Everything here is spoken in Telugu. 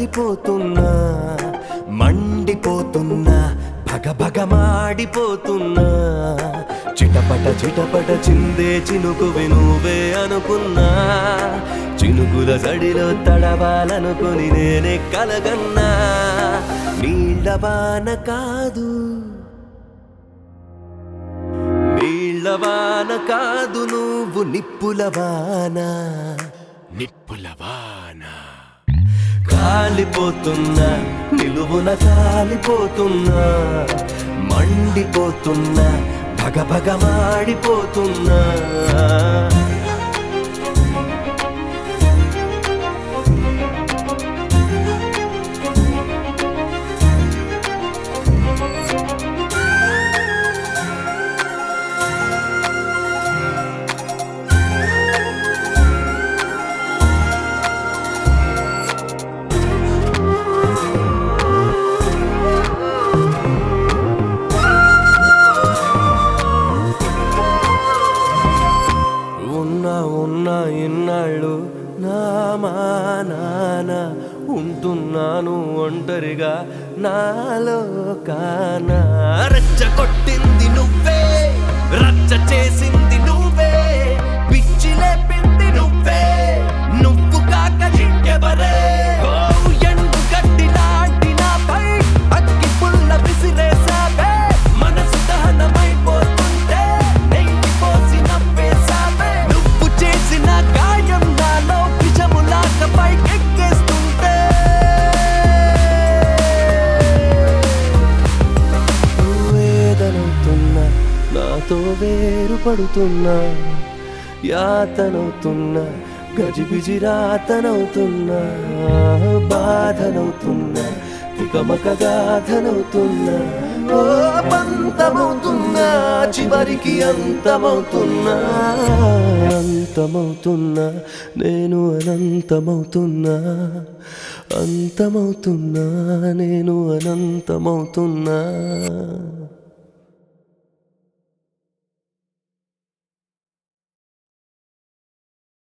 కాలిపోతున్నా మండిపోతున్నా భగ భగ మాడిపోతున్నా చిటపట చిటపట చిందే చినుకు వినువే అనుకున్నా చినుకుల సడిలో తడవాలనుకుని నేనే కలగన్నా నీళ్ళవాన కాదు నీళ్ళవాన కాదు నువ్వు నిప్పులవాన నిప్పులవాన కాలిపోతున్నా నిలువున కాలిపోతున్నా మండిపోతున్నా భగ భగ మాడిపోతున్నా ఉన్నా ఉన్నా ఇన్నాళ్ళు నా మా నాన్న ఉంటున్నాను ఒంటరిగా నాలో కానా రచ్చ కొట్టింది నువ్వే రచ్చ చేసింది నువ్వే పిచ్చి లేపింది నువ్వే నువ్వు కాక ఇంకెవరే ఓ ఎండు గడ్డి లాంటి నాపై అగ్గి పుల్ల విసిరేసావే మనసు దహనమైపోతుంటే నెయ్యి పోసి నవ్వేసావే నువ్వు చేసిన గాయం నాలో విషములాగా పైకెక్కేస్తుంటే వేదనవుతున్నా నాతో వేరుపడుతున్నా యాతనవుతున్నా గజిబిజి రాతనవుతున్నా బాధనవుతున్నా తికమక గాథనవుతున్నా ఓ పంతమవుతున్నా చివరికి అంతమవుతున్నా అంతమవుతున్నా నేను అనంతమవుతున్నా అంతమవుతున్నా నేను అనంతమవుతున్నా